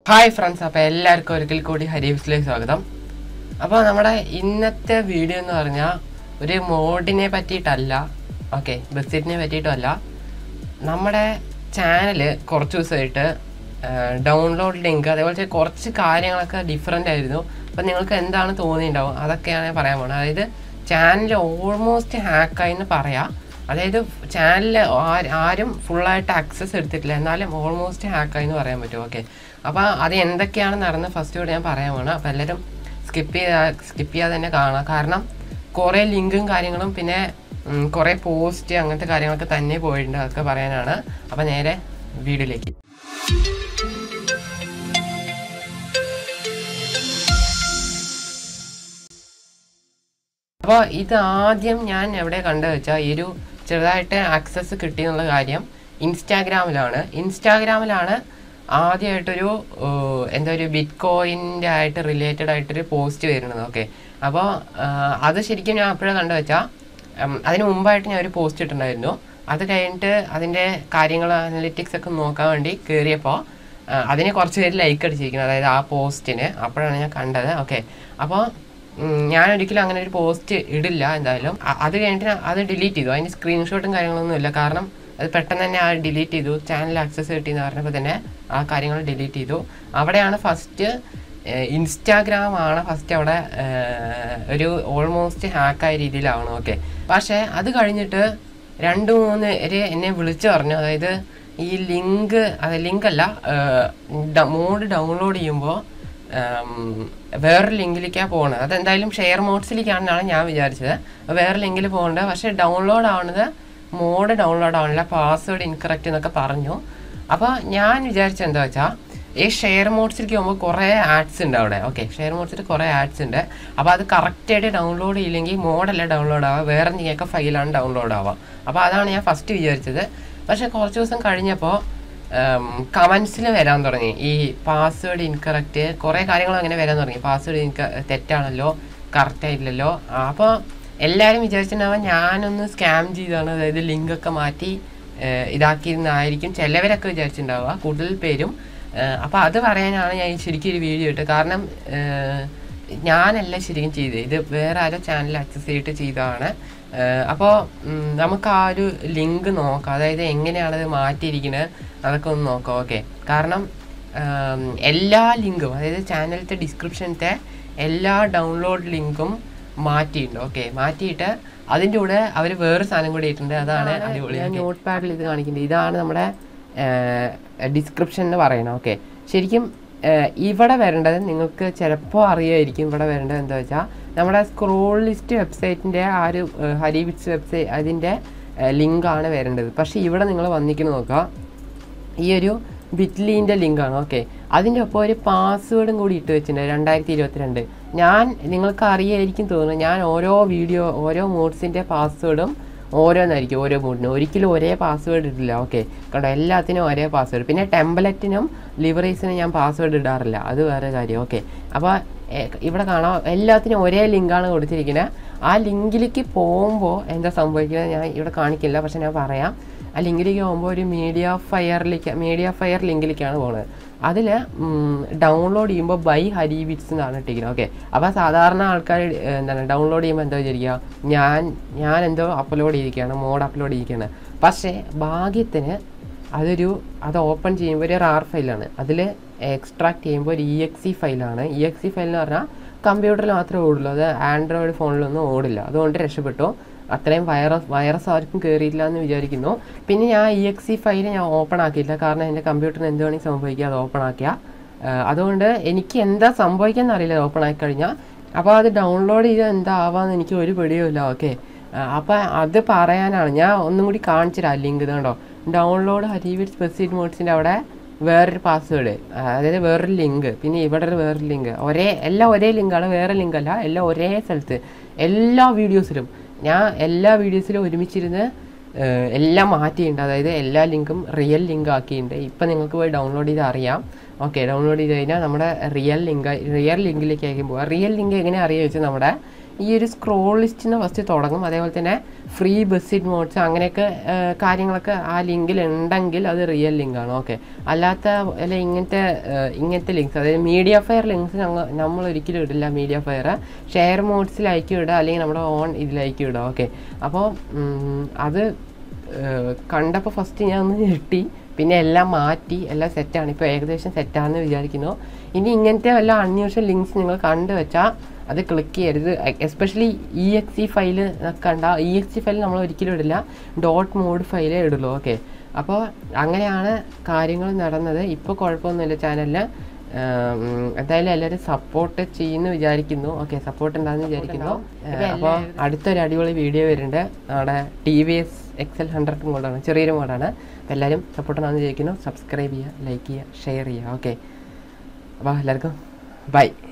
hi friends അപ്പോൾ എല്ലാവർക്കും ഒരിക്കൽ കൂടി ഹരീഫ്സിലേക്ക് സ്വാഗതം അപ്പോൾ നമ്മുടെ ഇന്നത്തെ വീഡിയോ എന്ന് പറഞ്ഞാൽ ഒരു മോഡിനെ പറ്റിയിട്ടല്ല ഓക്കെ ബസ്സിറ്റിനെ പറ്റിയിട്ടല്ല നമ്മുടെ ചാനൽ കുറച്ച് ദിവസമായിട്ട് ഡൗൺലോഡ് ലിങ്ക് അതേപോലെ കുറച്ച് കാര്യങ്ങളൊക്കെ ഡിഫറെൻ്റ് ആയിരുന്നു അപ്പോൾ നിങ്ങൾക്ക് എന്താണ് തോന്നിയിട്ടുണ്ടാവും അതൊക്കെയാണ് ഞാൻ പറയാൻ പോകുന്നത് അതായത് ചാനൽ ഓൾമോസ്റ്റ് ഹാക്കായി എന്ന് പറയാം അതായത് ചാനൽ ആരും ഫുള്ളായിട്ട് ആക്സസ് എടുത്തിട്ടില്ല എന്നാലും ഓൾമോസ്റ്റ് ഹാക്കായി എന്ന് പറയാൻ പറ്റും ഓക്കെ അപ്പോൾ അത് എന്തൊക്കെയാണ് നടന്നത് ഫസ്റ്റ് കൂടെ ഞാൻ പറയാൻ പോകണം അപ്പോൾ എല്ലാവരും സ്കിപ്പ് ചെയ്ത് സ്കിപ്പ് ചെയ്യാതെ തന്നെ കാണാം കാരണം കുറേ ലിങ്കും കാര്യങ്ങളും പിന്നെ ഉം, കുറേ പോസ്റ്റ് അങ്ങനത്തെ കാര്യങ്ങളൊക്കെ തന്നെ പോയിട്ടുണ്ട് അതൊക്കെ പറയാനാണ് അപ്പോൾ നേരെ വീഡിയോയിലേക്ക് അപ്പോൾ ഇത് ആദ്യം ഞാൻ എവിടെ കണ്ടത് വെച്ചാൽ ഈ ഒരു ചെറുതായിട്ട് ആക്സസ് കിട്ടിയെന്നുള്ള കാര്യം ഇൻസ്റ്റാഗ്രാമിലാണ് ഇൻസ്റ്റാഗ്രാമിലാണ് ആദ്യമായിട്ടൊരു ഏഹ്, എന്താ ഒരു ബിറ്റ് കോയിൻ്റെ ആയിട്ട് റിലേറ്റഡ് ആയിട്ടൊരു പോസ്റ്റ് വരുന്നത് ഓക്കെ അപ്പോൾ അത് ശരിക്കും ഞാൻ അപ്പോഴാണ് കണ്ടു വെച്ചാൽ അതിന് മുമ്പായിട്ട് ഞാൻ ഒരു പോസ്റ്റ് ഇട്ടിട്ടുണ്ടായിരുന്നു അത് കഴിഞ്ഞിട്ട് അതിൻ്റെ കാര്യങ്ങൾ അനലിറ്റിക്സ് ഒക്കെ നോക്കാൻ വേണ്ടി കയറിയപ്പോൾ അതിന് കുറച്ച് പേര് ലൈക്ക് അടിച്ചിരിക്കുന്നത് അതായത് ആ പോസ്റ്റിന് അപ്പോഴാണ് ഞാൻ കണ്ടത് ഓക്കെ അപ്പോൾ ഉം, ഞാൻ ഒരിക്കലും അങ്ങനെ ഒരു പോസ്റ്റ് ഇടില്ല എന്തായാലും അ- അത് കഴിഞ്ഞിട്ട് ഞാൻ അത് ഡിലീറ്റ് ചെയ്തു അതിന് സ്ക്രീൻഷോട്ടും കാര്യങ്ങളൊന്നും ഇല്ല കാരണം അത് പെട്ടെന്ന് തന്നെ ആ ഡിലീറ്റ് ചെയ്തു ചാനൽ ആക്സസ് കിട്ടിയെന്ന് പറഞ്ഞപ്പോൾ തന്നെ ആ കാര്യങ്ങൾ ഡിലീറ്റ് ചെയ്തു അവിടെയാണ് ഫസ്റ്റ് ഇൻസ്റ്റാഗ്രാം ആണ് ഫസ്റ്റ് അവിടെ ഏഹ്, ഒരു ഓൾമോസ്റ്റ് ഹാക്കായ രീതിയിലാവണം ഓക്കെ പക്ഷേ അത് കഴിഞ്ഞിട്ട് രണ്ട് മൂന്ന് പേര് എന്നെ വിളിച്ചു പറഞ്ഞു അതായത് ഈ ലിങ്ക് അത് ലിങ്ക് അല്ല മോഡ് ഡൗൺലോഡ് ചെയ്യുമ്പോൾ വേറൊരു ലിങ്കിലേക്കാണ് പോകുന്നത് അതെന്തായാലും ഷെയർ മോഡ്സിലേക്കാണെന്നാണ് ഞാൻ വിചാരിച്ചത് അപ്പോൾ വേറെ ലിങ്കിൽ പോകേണ്ടത് പക്ഷേ ഡൗൺലോഡ് ആവുന്നത് മോഡ് ഡൗൺലോഡ് ആവണില്ല പാസ്വേഡ് ഇൻകറക്റ്റ് എന്നൊക്കെ പറഞ്ഞു അപ്പോൾ ഞാൻ വിചാരിച്ചത് എന്താ വെച്ചാൽ ഈ ഷെയർ മോഡ്സിലേക്ക് പോകുമ്പോൾ കുറേ ആഡ്സ് ഉണ്ട് അവിടെ ഓക്കെ ഷെയർ മോഡ്സിൽ കുറേ ആഡ്സ് ഉണ്ട് അപ്പോൾ അത് കറക്റ്റായിട്ട് ഡൗൺലോഡ് ചെയ്യില്ലെങ്കിൽ മോഡല്ല ഡൗൺലോഡ് ആവുക വേറെ എന്തെങ്കിലുമൊക്കെ ഫയലാണ് ഡൗൺലോഡ് ആവുക അപ്പോൾ അതാണ് ഞാൻ ഫസ്റ്റ് വിചാരിച്ചത് പക്ഷേ കുറച്ച് ദിവസം കഴിഞ്ഞപ്പോൾ കമൻസിൽ വരാൻ തുടങ്ങി ഈ പാസ്വേഡ് ഇൻകറക്റ്റ് കുറേ കാര്യങ്ങൾ അങ്ങനെ വരാൻ തുടങ്ങി പാസ്വേഡ് ഇൻക തെറ്റാണല്ലോ കറക്റ്റ് ആയില്ലല്ലോ അപ്പോൾ എല്ലാവരും വിചാരിച്ചിട്ടുണ്ടാവുക ഞാനൊന്ന് സ്കാം ചെയ്താണ് അതായത് ലിങ്കൊക്കെ മാറ്റി ഏഹ്, ഇതാക്കിയിരുന്നായിരിക്കും ചിലവരൊക്കെ വിചാരിച്ചിട്ടുണ്ടാവുക കൂടുതൽ പേരും അപ്പോൾ അത് പറയാനാണ് ഞാൻ ഈ ശരിക്കും ഒരു വീഡിയോ ഇട്ടത് കാരണം ഏഹ്, ഞാനല്ല ശരിക്കും ചെയ്തത് ഇത് വേറെ ആരോ ചാനൽ ആക്സസ് ചെയ്തിട്ട് ചെയ്തതാണ് അപ്പോൾ നമുക്ക് ആ ഒരു ലിങ്ക് നോക്കാം അതായത് എങ്ങനെയാണ് അത് മാറ്റിയിരിക്കുന്നത് അതൊക്കെ ഒന്ന് നോക്കാം ഓക്കെ കാരണം ഉം, എല്ലാ ലിങ്കും അതായത് ചാനലത്തെ ഡിസ്ക്രിപ്ഷനത്തെ എല്ലാ ഡൗൺലോഡ് ലിങ്കും മാറ്റിയിട്ടുണ്ട് ഓക്കെ മാറ്റിയിട്ട് അതിൻ്റെ കൂടെ അവർ വേറെ സാധനം കൂടി ഇട്ടിട്ടുണ്ട് അതാണ് അടിപൊളി ഞാൻ നോട്ട് പാഡിൽ ഇത് കാണിക്കുന്നത് ഇതാണ് നമ്മുടെ ഡിസ്ക്രിപ്ഷൻ എന്ന് പറയണം ഓക്കെ ശരിക്കും ഏഹ്, ഇവിടെ വരേണ്ടത് നിങ്ങൾക്ക് ചിലപ്പോൾ അറിയായിരിക്കും ഇവിടെ വരേണ്ടത് എന്താ വെച്ചാൽ നമ്മുടെ സ്ക്രോൾ ലിസ്റ്റ് വെബ്സൈറ്റിൻ്റെ ആ ഒരു ഹരിവിറ്റ്സ് വെബ്സൈറ്റ് അതിൻ്റെ ലിങ്കാണ് വരേണ്ടത് പക്ഷേ ഇവിടെ നിങ്ങൾ വന്നിരിക്കുന്നത് നോക്കുക ഈ ഒരു ബിറ്റ്ലീൻ്റെ ലിങ്കാണ് ഓക്കെ അതിൻ്റെ ഒപ്പം ഒരു പാസ്വേഡും കൂടി ഇട്ട് വെച്ചിട്ടുണ്ട് രണ്ടായിരത്തി ഇരുപത്തിരണ്ട് ഞാൻ നിങ്ങൾക്ക് അറിയായിരിക്കും തോന്നുന്നു ഞാൻ ഓരോ വീഡിയോ ഓരോ മോഡ്സിൻ്റെ പാസ്വേഡും ഓരോന്നായിരിക്കും ഓരോ മൂഡിനും ഒരിക്കലും ഒരേ പാസ്വേഡ് ഇടില്ല ഓക്കെ കണ്ടോ എല്ലാത്തിനും ഒരേ പാസ്വേഡ് പിന്നെ ടെംപ്ലറ്റിനും ലിവറീസിനും ഞാൻ പാസ്വേഡ് ഇടാറില്ല അത് വേറെ കാര്യം ഓക്കെ അപ്പോൾ ഇവിടെ കാണാം എല്ലാത്തിനും ഒരേ ലിങ്കാണ് കൊടുത്തിരിക്കുന്നത് ആ ലിങ്കിലേക്ക് പോകുമ്പോൾ എന്താ സംഭവിക്കുന്നത് ഞാൻ ഇവിടെ കാണിക്കില്ല പക്ഷെ ഞാൻ പറയാം ആ ലിങ്കിലേക്ക് പോകുമ്പോൾ ഒരു മീഡിയ ഫയറിലേക്ക് മീഡിയ ഫയർ ലിങ്കിലേക്കാണ് പോകുന്നത് അതിൽ ഡൗൺലോഡ് ചെയ്യുമ്പോൾ ബൈ ഹരി ബിറ്റ്സ് എന്നാണ് ഇട്ടിരിക്കുന്നത് ഓക്കെ അപ്പോൾ സാധാരണ ആൾക്കാർ എന്താണ് ഡൗൺലോഡ് ചെയ്യുമ്പോൾ എന്താ വിചാരിക്കുക ഞാൻ ഞാൻ എന്തോ അപ്ലോഡ് ചെയ്തിരിക്കുകയാണ് മോഡ് അപ്ലോഡ് ചെയ്തിരിക്കുകയാണ് പക്ഷേ ഭാഗ്യത്തിന് അതൊരു അത് ഓപ്പൺ ചെയ്യുമ്പോൾ ഒരു റാർ ഫയലാണ് അതിൽ എക്സ്ട്രാക്ട് ചെയ്യുമ്പോൾ ഒരു ഇ എക്സ് സി ഫയലാണ് ഇ എക്സ് സി ഫയൽ എന്ന് പറഞ്ഞാൽ കമ്പ്യൂട്ടറിൽ മാത്രമേ ഓടുള്ളൂ അത് ആൻഡ്രോയിഡ് ഫോണിലൊന്നും ഓടില്ല അതുകൊണ്ട് രക്ഷപ്പെട്ടു അത്രയും വൈറസ് വൈറസ് ആർക്കും കയറിയില്ല എന്ന് വിചാരിക്കുന്നു പിന്നെ ഞാൻ ഇ എക്സ് സി ഫയൽ ഞാൻ ഓപ്പൺ ആക്കിയില്ല കാരണം എൻ്റെ കമ്പ്യൂട്ടറിന് എന്ത് വേണമെങ്കിൽ സംഭവിക്കുക അത് ഓപ്പൺ ആക്കിയ അതുകൊണ്ട് എനിക്ക് എന്താ സംഭവിക്കാന്ന് അറിയില്ല ഓപ്പൺ ആക്കി കഴിഞ്ഞാൽ അപ്പോൾ അത് ഡൗൺലോഡ് ചെയ്താൽ എന്താ ആവാന്ന് എനിക്ക് ഒരു പിടിയുമില്ല ഓക്കെ അപ്പോൾ അത് പറയാനാണ് ഞാൻ ഒന്നും കൂടി കാണിച്ചുതരാം ലിങ്ക് ഇതുണ്ടോ ഡൗൺലോഡ് ഹരിവിറ്റ് സ്പെസിഫിക് മോഡ്സിൻ്റെ അവിടെ വേറൊരു പാസ്വേഡ് അതായത് വേറൊരു ലിങ്ക് പിന്നെ ഇവിടെ ഒരു വേറൊരു ലിങ്ക് ഒരേ എല്ലാം ഒരേ ലിങ്കാണ് വേറെ ലിങ്ക് അല്ല എല്ലാം ഒരേ സ്ഥലത്ത് എല്ലാ വീഡിയോസിലും ഞാൻ എല്ലാ വീഡിയോസിലും ഒരുമിച്ചിരുന്ന് ഏഹ്, എല്ലാം മാറ്റിയിട്ടുണ്ട് അതായത് എല്ലാ ലിങ്കും റിയൽ ലിങ്ക് ആക്കിയിട്ടുണ്ട് ഇപ്പം നിങ്ങൾക്ക് പോയി ഡൗൺലോഡ് ചെയ്ത് അറിയാം ഓക്കെ ഡൗൺലോഡ് ചെയ്ത് കഴിഞ്ഞാൽ നമ്മുടെ റിയൽ ലിങ്ക് റിയൽ ലിങ്കിലേക്ക് ആയിരിക്കും പോവുക റിയൽ ലിങ്ക് എങ്ങനെ അറിയാം വെച്ചാൽ നമ്മുടെ ഈ ഒരു സ്ക്രോൾ ലിസ്റ്റിന് ഫസ്റ്റ് തുടങ്ങും അതേപോലെ തന്നെ ഫ്രീ ബസ്സിഡ് മോഡ്സ് അങ്ങനെയൊക്കെ ആ, കാര്യങ്ങളൊക്കെ ആ ലിങ്കിൽ ഉണ്ടെങ്കിൽ അത് റിയൽ ലിങ്കാണ് ഓക്കെ അല്ലാത്ത അല്ല ഇങ്ങനത്തെ ആ, ഇങ്ങനത്തെ ലിങ്ക്സ് അതായത് മീഡിയ ഫയർ ലിങ്ക്സ് ഞങ്ങൾ നമ്മൾ ഒരിക്കലും ഇടില്ല മീഡിയ ഫയർ ഷെയർ മോഡ്സിലായിരിക്കും ഇടുക അല്ലെങ്കിൽ നമ്മുടെ ഓൺ ഇതിലായിരിക്കും ഇടുക ഓക്കെ അപ്പോൾ അത് കണ്ടപ്പോൾ ഫസ്റ്റ് ഞാൻ ഒന്ന് ഞെട്ടി പിന്നെ എല്ലാം മാറ്റി എല്ലാം സെറ്റാണ് ഇപ്പോൾ ഏകദേശം സെറ്റാണെന്ന് വിചാരിക്കുന്നു ഇനി ഇങ്ങനത്തെ വല്ല അൺയൂഷ്വൽ ലിങ്ക്സ് നിങ്ങൾ കണ്ടു വെച്ചാൽ അത് ക്ലിക്ക് ചെയ്യരുത് especially E X C file കണ്ട ഇ എക്സ് സി ഫയൽ നമ്മൾ ഒരിക്കലും ഇടില്ല ഡോട്ട് മോഡ് ഫയലേ ഇടുള്ളൂ ഓക്കെ അപ്പോൾ അങ്ങനെയാണ് കാര്യങ്ങൾ നടന്നത് ഇപ്പോൾ കുഴപ്പമൊന്നുമില്ല ചാനലിൽ എന്തായാലും എല്ലാവരും സപ്പോർട്ട് ചെയ്യുന്നു വിചാരിക്കുന്നു ഓക്കെ സപ്പോർട്ട് ഉണ്ടാകുന്ന വിചാരിക്കുന്നു അപ്പോൾ അടുത്തൊരു അടിപൊളി വീഡിയോ വരുന്നുണ്ട് നമ്മുടെ T V S XL hundred മോഡാണ് ചെറിയൊരു മോഡാണ് അപ്പോൾ എല്ലാവരും സപ്പോർട്ട് ഉണ്ടാകുന്ന വിചാരിക്കുന്നു സബ്സ്ക്രൈബ് ചെയ്യുക ലൈക്ക് ചെയ്യുക ഷെയർ ചെയ്യുക ഓക്കെ അപ്പോൾ എല്ലാവർക്കും ബൈ